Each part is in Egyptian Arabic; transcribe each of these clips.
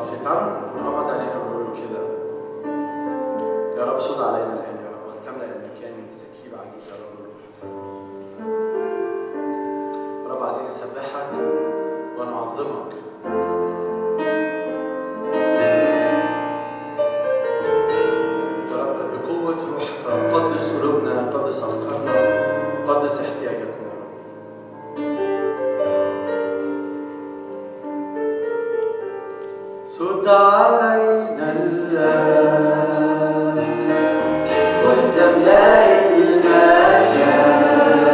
صافي تعالوا نغمض علينا ونقول له كده يا رب صد علينا الآن يا رب وتملأ المكان سكيب عجيب يا رب الروح يا رب عايزين نسبحك ونعظمك يا رب بقوة روحك يا رب قدس قلوبنا قدس أفكارنا قدس احتياجاتنا يا رب سد علينا الآن ولتملأ المكان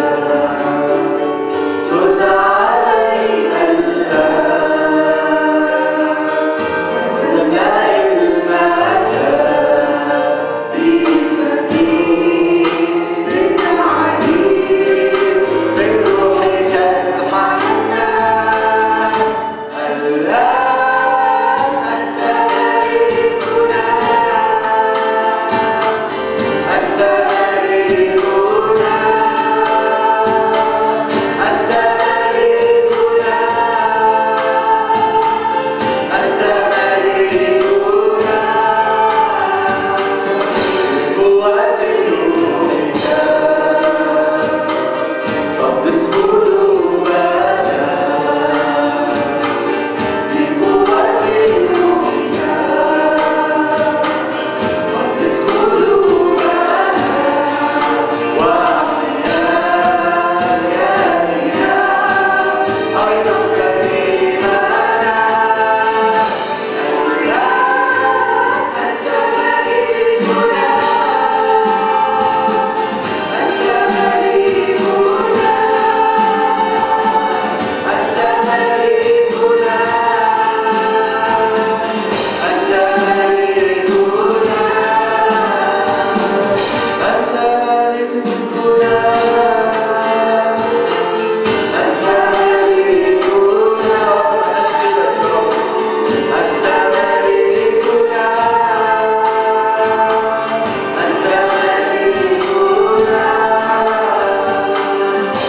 سد علينا الآن ولتملأ المكان بسكيب عجيب من روحك الحنان الآن أنت ملكنا أنت ملكنا أنت ملكنا أنت ملكنا بقوة روحك قدس قلوبنا بقوة روحك قدس قلوبنا واحتياجاتنا أيضا كريمنا الآن أنت ملكنا أنت ملكنا أنت ملكنا أنت ملكنا أنت ملكنا أنت ملكنا أنت ملكنا أنت ملكنا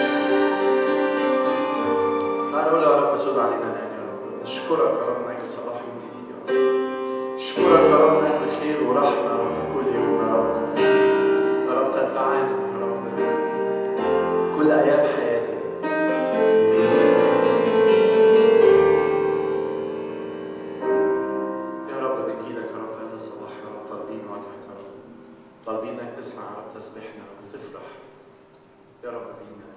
تعالوا نقول يا رب سود علينا الآن يا رب نشكرك يا رب من أجل صباح يوم جديد يا رب نشكرك يا رب من أجل خير ورحمة يا رب في كل يوم يا رب يا رب تتبعنا يا رب كل أيام حياتي يا رب بنجيلك يا رب في هذا الصباح يا رب طالبين وجهك يا رب طالبين انك تسمع يا رب تسبيحنا وتفرح يا رب بينا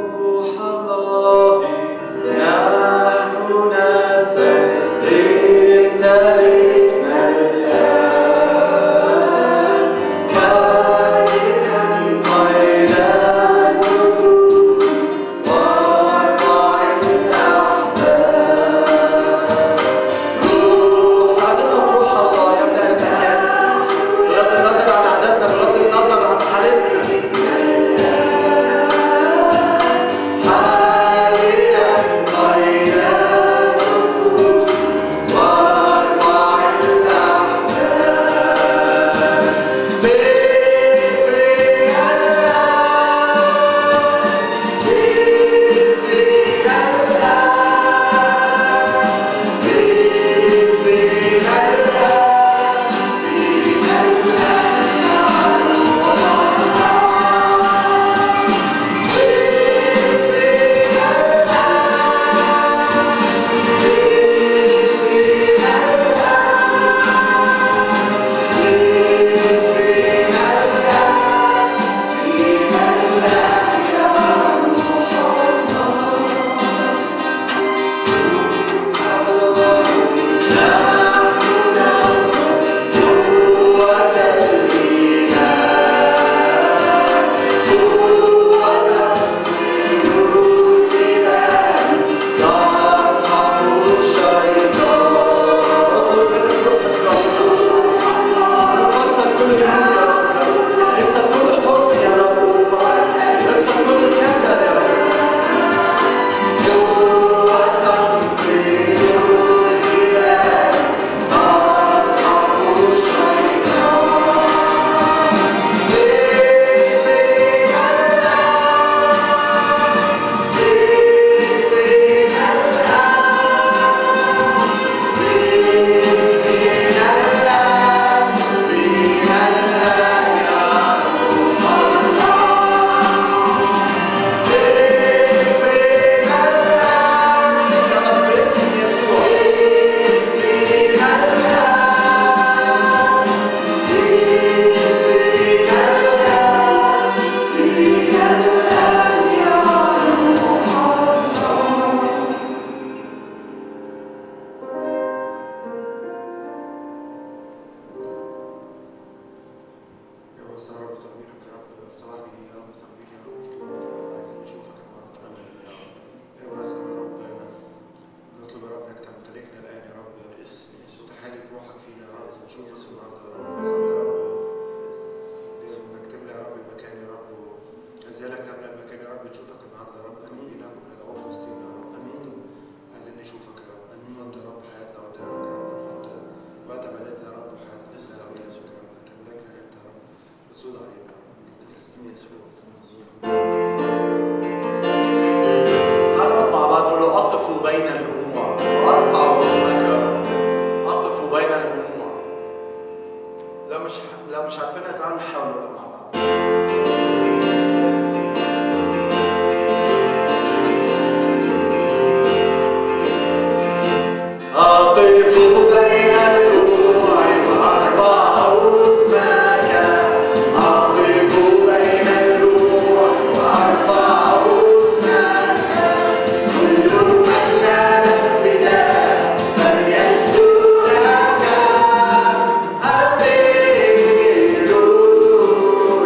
روح الله نحن نسأل فرصة يا رب تنويرك يا رب في صباح جديد يا رب تنوير يا رب يا رب عايزين نشوفك النهارده يا واسع يا رب نطلب يا رب انك تمتلكنا الان يا رب باسم يسوع تحالي روحك فينا يا رب نشوفك النهارده يا رب نصلي يا رب انك تملى يا رب المكان يا رب وازيالك تملى المكان يا رب نشوفك النهارده يا رب تنويرك وندعوك وسطينا يا رب امين عايزين نشوفك يا رب نحط يا رب حياتنا قدامك يا رب نحط وقت عبادتنا يا رب وحياتنا كلها قدامك يا رب تملكنا انت يا رب وتسود علينا يا رب باسم يسوع تعالوا نقف مع بعض نقول له أقف بين الجموع وأرفع اسمك يا رب أقف بين الجموع لو مش لو مش عارفينها تعالوا نحاول نقولها مع بعض أقف بين الجموع وأرفع اسمك أقف بين الجموع وأرفع اسمك كل من نال الفداء فليشكر لك هللويا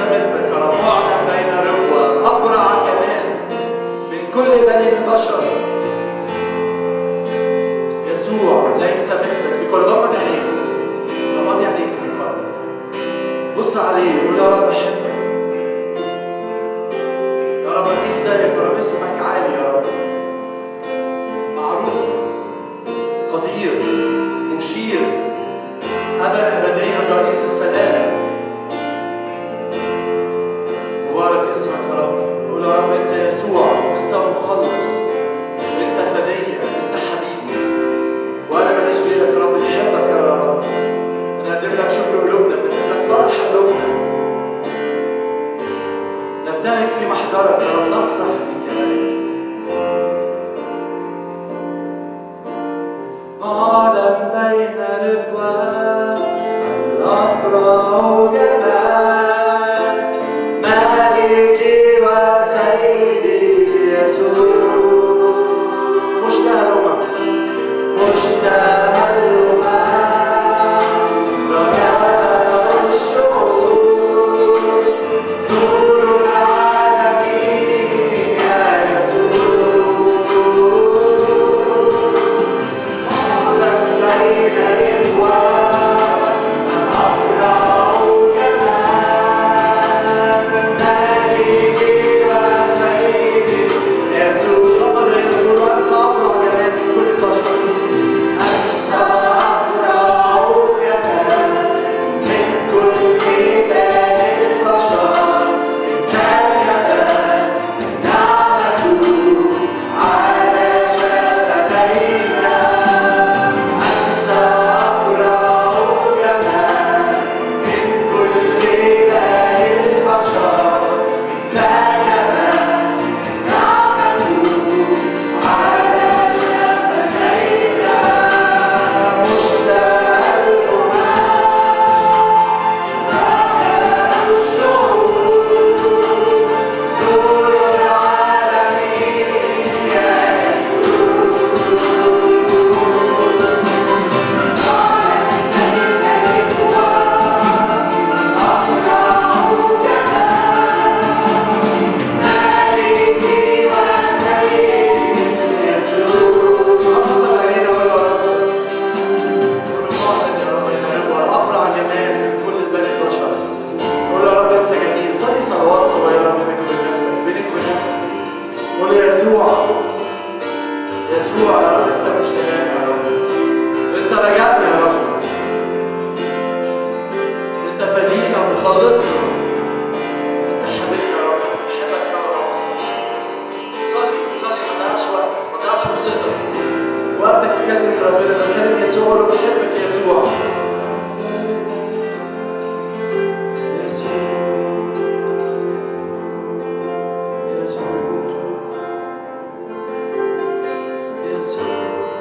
مثلك يا رب معلم بين ربوة أبرع كمان من كل بني البشر يسوع ليس مثلك في كل غمض عينيك غمض عينيك من فضلك بص عليه قول يا رب أحبك يا رب مفيش زيك يا رب اسمك عالي يا رب معروف قدير مشير أبا أبديا رئيس السلام مبارك اسمك يا رب قول يا رب أنت يسوع أنت مخلص أنت فدية أنت حبيبي وأنا ماليش غيرك يا رب نحبك يا رب نقدم لك شكر قلوبنا بنقدم لك فرح قلوبنا نبتهج في محضرك يا رب نفرح بك يا ملك معلم بين ربوان الأبرع جمال مالكي وسيدي يسوع مشتاق الأمم مشتاق الأمم رجاء الشعوب نور العالمين يا يسوع معلم بين ربوان الأبرع جمال مالكي وسيدي يسوع غمض عينك قول أنت أبرع جمال من كل البشر أنت أبرع جمال من كل بني البشر إنسان جمال نعمته على شفتيك أنت أبرع جمال من كل بني البشر إنسان جمال نعمته على شفتيك مشتاق الأمم الشعوب نور العالمين يا صلوات صغيرة بينك وبين نفسك بينك وبين نفسك قول يا يسوع يسوع يا رب انت مشتاقنا يا رب انت رجعنا يا رب انت فدينا ومخلصنا انت حبيبنا يا رب احنا بنحبك يا رب صلي صلي ما تضيعش وقتك ما تضيعش فرصتك وقتك تكلم ربنا تكلم يسوع قول له بحبك يا يسوع يسوع يسوع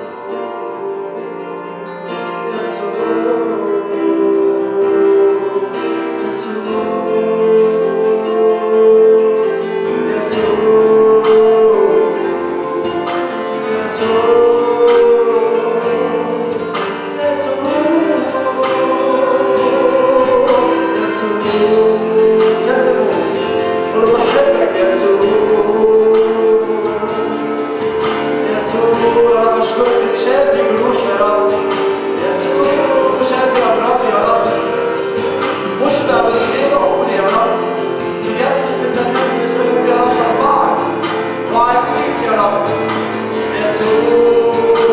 يسوع انا بشكرك شافي جروح يا رب يسوع شافي امراض يا رب مشبع بالخير عمري يا رب بجد بالتنفس اسمك يا رب ارفعك وعليك يا رب يسوع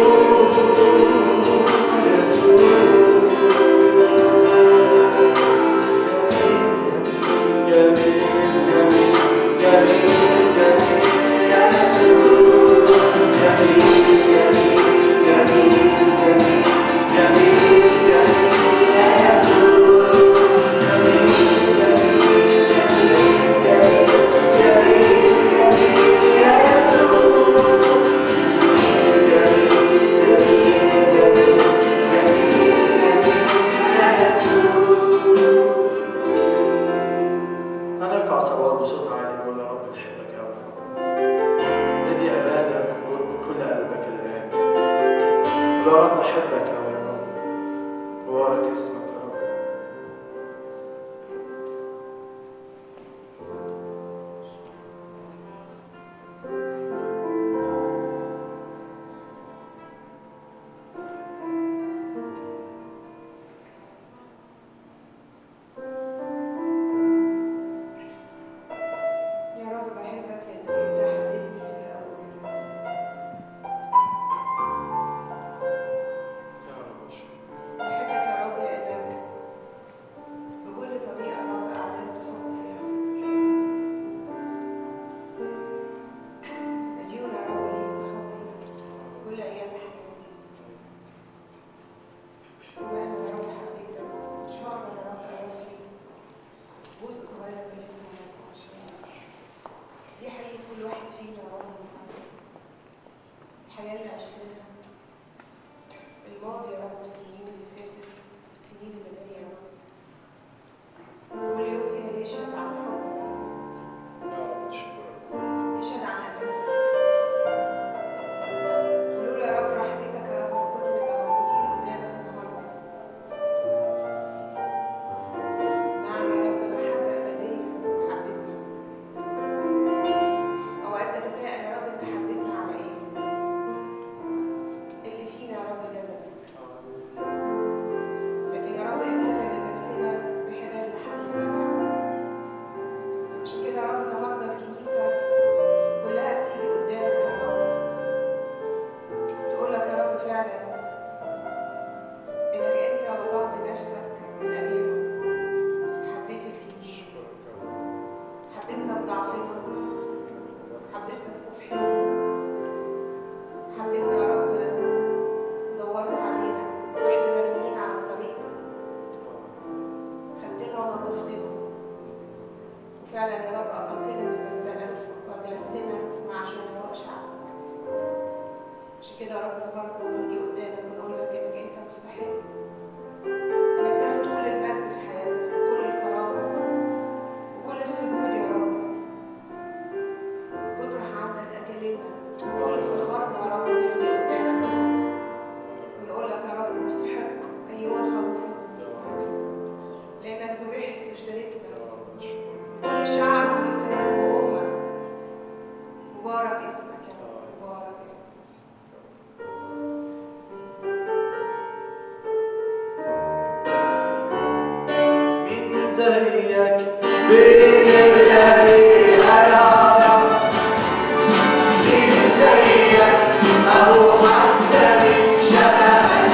يسوع جميل جميل جميل جميل يا يسوع جميل جميل جميل جميل جميل جميل يا يسوع جميل جميل جميل جميل جميل جميل يا يسوع جميل جميل جميل جميل جميل يا يسوع هنرفع صلوات بصوت عالي نقول يا رب نحبك يا رب ندي عبادة من جل- من كل قلبك الآن قول يا رب أحبك أوي يا رب بارك اسمك يا رب الصغير اللي انت عملته عشان دي حقيقة كل واحد فينا يا رب النهارده الحياة اللي عشناها الماضي يا رب والسنين اللي فاتت والسنين اللي جاية يا رب كل يوم فيها يشهد عن حبك يا رب يا رب نشكرك يشهد عن أمانتك ولولا يا رب رحمتك يا رب ما كنا نبقى موجودين قدامك النهارده نعم يا رب محبة أبدية حبتنا أوقات بتساءل يا رب أنت حبيتنا على إيه؟ اللي فينا يا رب جذبك لكن يا رب أنت اللي جذبتنا بحبال محبتك عشان كده يا رب النهارده الكنيسة كلها بتيجي قدامك يا رب تقول لك يا رب فعلا انك انت وضعت نفسك من اجلنا حبيت الكنيسه نشكرك يا رب حبيتنا بضعفنا حبيتنا بكفحنا حبيتنا يا رب دورت علينا واحنا مرميين على الطريق خدتنا ونظفتنا وفعلا يا رب أقمتنا من المزبلة وجلستنا مع شرفاء شعبك عشان كده يا رب النهارده بنيجي قدامك ونقول لك انك انت مستحق انك تاخد كل المجد في حياتنا كل الكرامه وكل السجود يا رب تطرح عندك اكلنا وكل افتخارنا يا رب نيجي قدامك ونقول لك يا رب مستحق ايها الخروف المسيح لانك ذبحت واشتريتنا يا رب نشكرك كل شعب ولسان وأمة مبارك اسمك يا رب مبارك اسمك مين زيك بين الآلهة يا رب مين زيك أو حتى من شبهك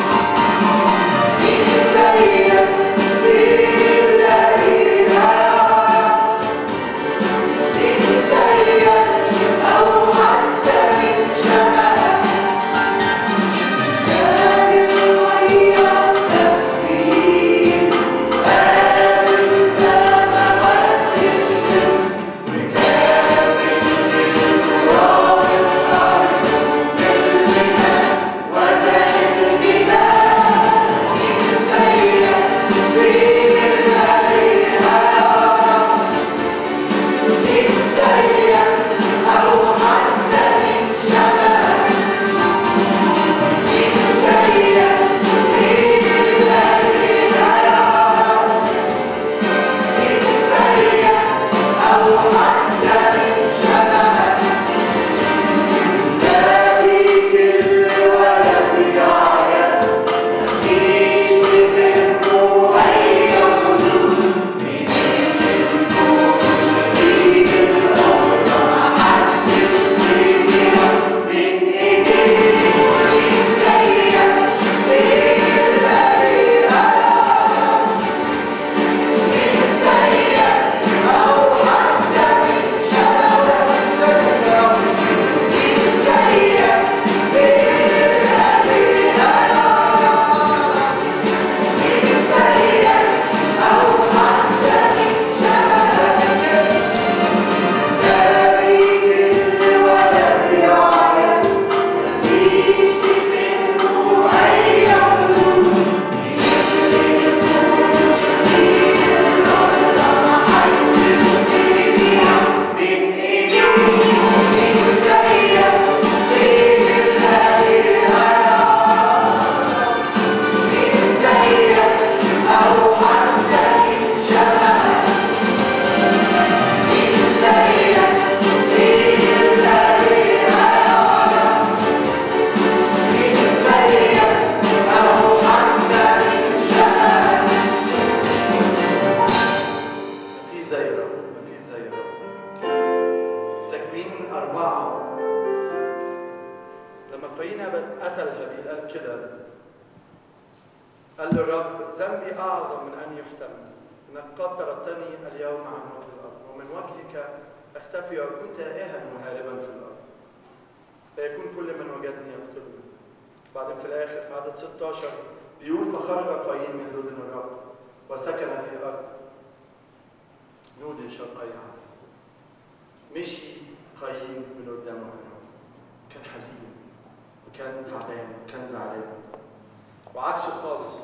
مين زيك بين الآلهة يا رب مين زيك أو حتى من شبهك يا المية تفيد قاس السماوات السم وكامل بالتراب الأرض بالمثال وزن الجبال من زيك بين الآلهة يا رب من زيك أو حتى من شبهك من زيك بين الآلهة يا رب من زيك أو حتى من شبهك لاقيك اللي ولد يعيط مفيش بفهمه أي حدود من الكوش بيجي الأمر محدش بيجيها من إيديه من زيك بين الآلهة من زيك أو حتى من شبهك من زيك من زيك بين الآلهة من زيك أو حتى من شبهك لاقيك اللي ولد يعيط مفيش بفهمه أي حدود من إيديه من زيك بين الآلهة من زيك أو حتى من شبهك من زيك بين الآلهة من زيك أو حتى من شبهك في زي رب ما في زي رب تكوين أربعة لما قايين قتل هابيل قال كده قال للرب ذنبي أعظم من أن يحتمل إنك قد طردتني اليوم عن وجه الأرض ومن وجهك أختفي وأكون تائها وهاربا في الأرض فيكون كل من وجدني يقتلني بعدين في الآخر في عدد 16 بيقول فخرج قايين من لدن الرب وسكن في أرض نود شرقي عنه مشي قايين من قدام ربنا كان حزين وكان تعبان وكان زعلان وعكسه خالص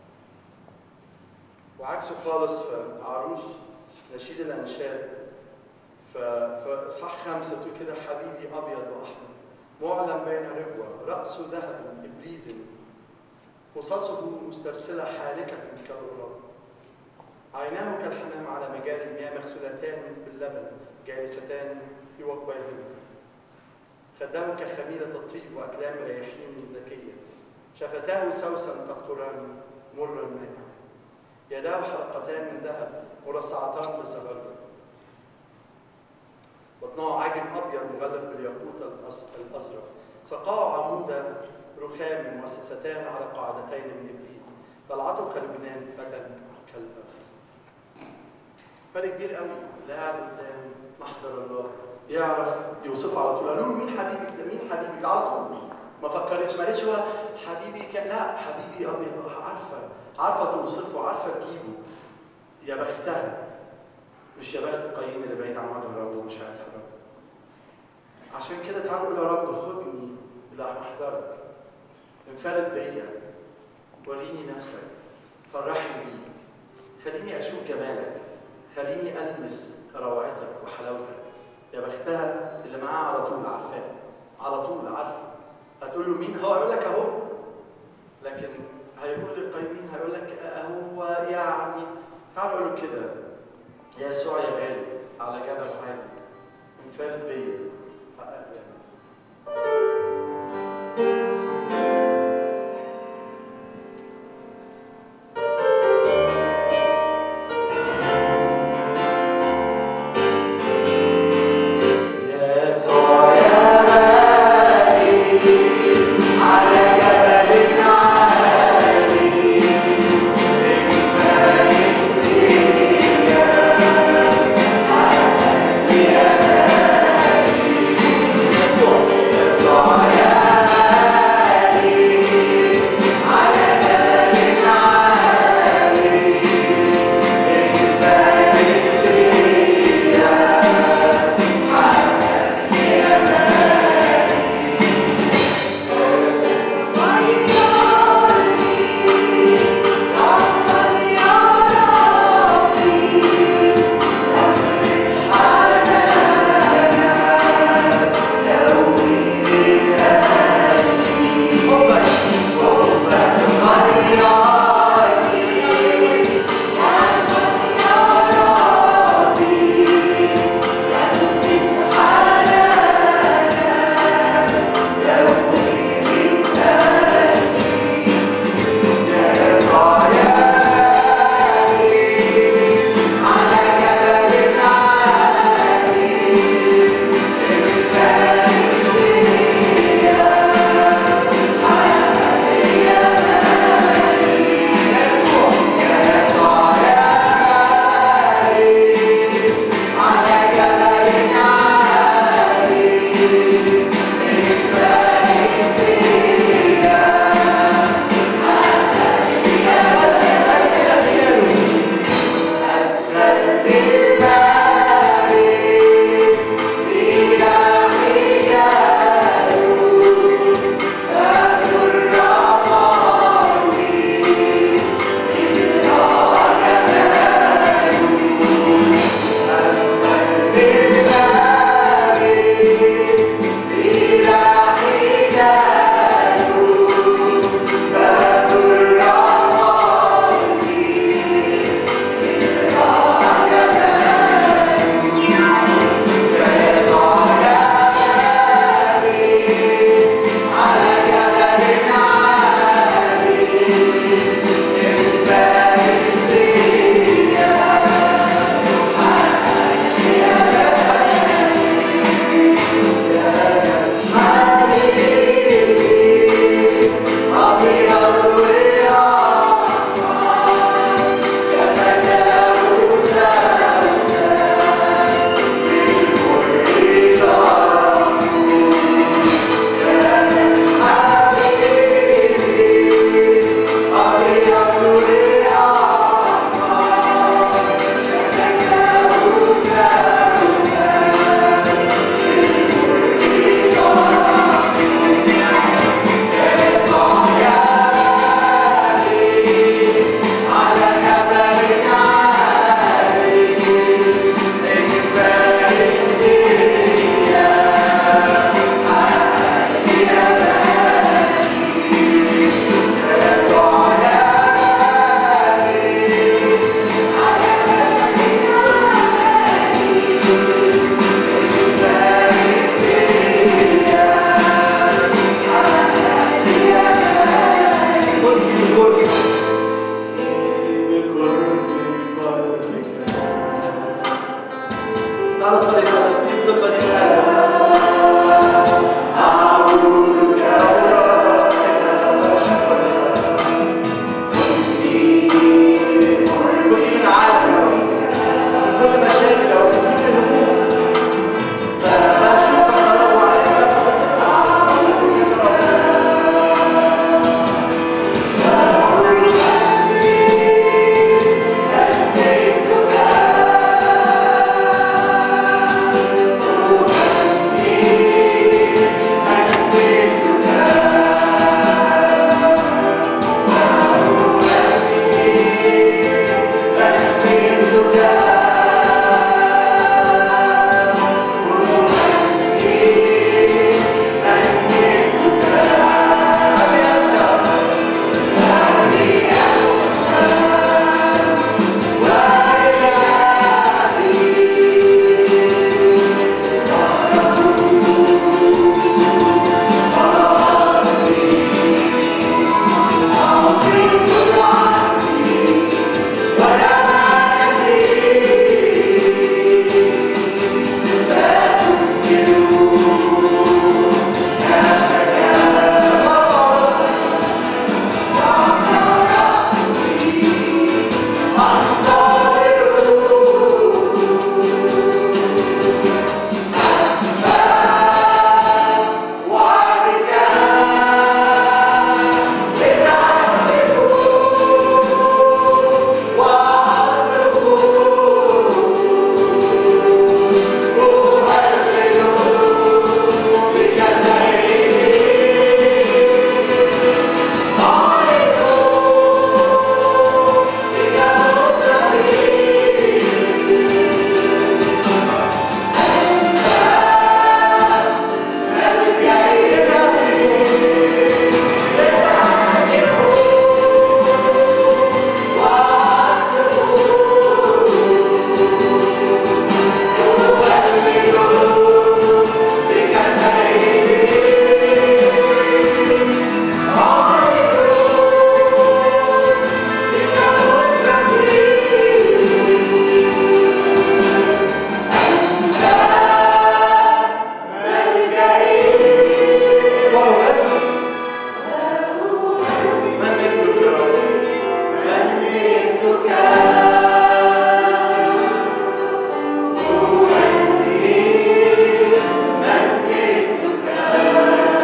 وعكسه خالص في عروس نشيد الانشاد ف- فاصحاح خمسه تقول كده حبيبي ابيض واحمر معلم بين ربوه راسه ذهب ابريز قصصه مسترسله حالكه كالغراب عيناه كالحمام على مجال المياه مغسولتان باللبن جالستان في وقبيهما خده كخميلة الطيب وأكلام رياحين ذكية شفتاه سوسا تقطران مرا مائعا يداه حلقتان من ذهب مرصعتان بالزبرجد بطنه عجن أبيض مغلف بالياقوت الأز- الأزرق سقاه عمود رخام مؤسستان على قاعدتين من إبليس طلعته كلبنان فتى كالأرز فرق كبير قوي اللي قاعد قدام محضر الله يعرف يوصفه على طول قالوا له مين حبيبك ده مين حبيبك ده على طول ما فكرتش ما قالتش هو حبيبي كان لا حبيبي ابيض عارفه عارفه توصفه عارفه تجيبه يا بختها مش يا بخت القايين اللي بعيد عن وجه رب ومش عارف رب عشان كده تعالوا قول يا رب خدني الى محضرك انفرد بيا وريني نفسك فرحني بيك خليني اشوف جمالك خليني المس روعتك وحلاوتك يا بختها اللي معاه على طول عارفاه على طول عارفه هتقول له مين هو يقول لك اهو لكن هيقول للقيمين هيقول لك هو يعني تعال اقول له كده يا يسوع يا غالي على جبل عالي انفرد بيا حقق لي. يسوع يا غالي على جبل عالي انفرد بيا حقق لي أماني تعالوا صلي تعالوا دي الطلبة دي من قلبك أعبدك يا رب إنك أشوفك خدني من العالم يا رب من كل مشاكل يا رب من كل هموم فأشوفك يا رب وعليك يا رب أعبدك يا رب الله أكبر من مثلك يا رب من مثلك من مثلك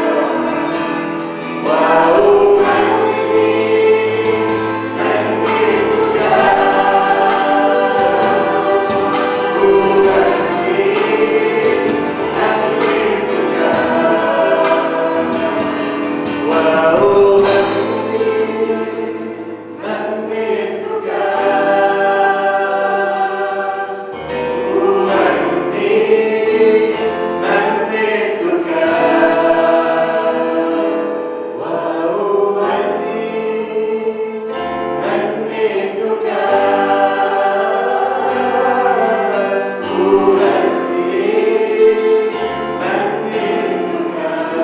من مثلك من مثلك من مثلك من مثلك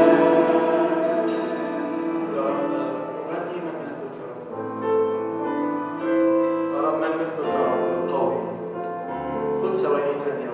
يا رب غني من مثلك يا رب يا رب من مثلك يا رب قوي خذ ثواني تانية